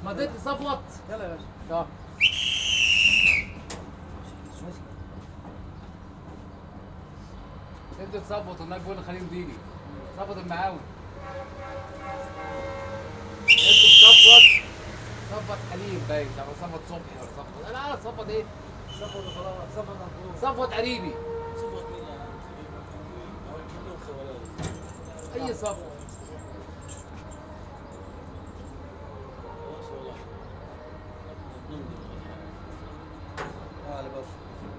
ما اديت صفوت يلا يا باشا اه اديت صفوت هناك بيقول خليل ديني صفوت المعاون اديت صفوت صفوت حليم باين ولا صفوت صبحي ولا صفوت انا عارف صفوت ايه صفوت خلاص صفوت مبروك صفوت قريبي صفوت مين يا عم؟ هو كلهم خوالات اي صفوت خلاص والله نمضي على باب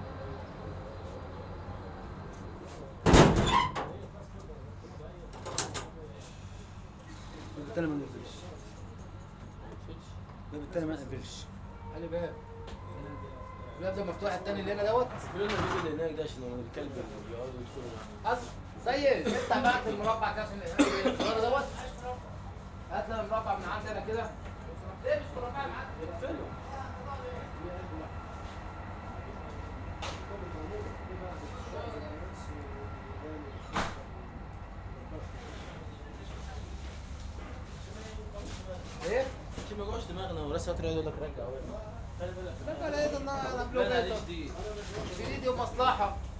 بالتالي ما نقفلش بالتالي ما نقفلش خلي بالك الباب ده مفتوح التاني اللي هنا دوت قولوا لنا الراجل اللي هناك ده عشان لما الكلب اللي بيقعدوا يدخلوا اصل سيد افتح بقى المربع كده عشان الصغير دوت هات لنا المربع من عندي انا كده ليه مش مربع معاك يقفلوا ايه؟ عشان ما يوجعوش دماغنا وناس فتره يقول لك رجع وين خلي بالك لا لا ايه ده انا لا لا بلوك ليش دي في ايدي ومصلحه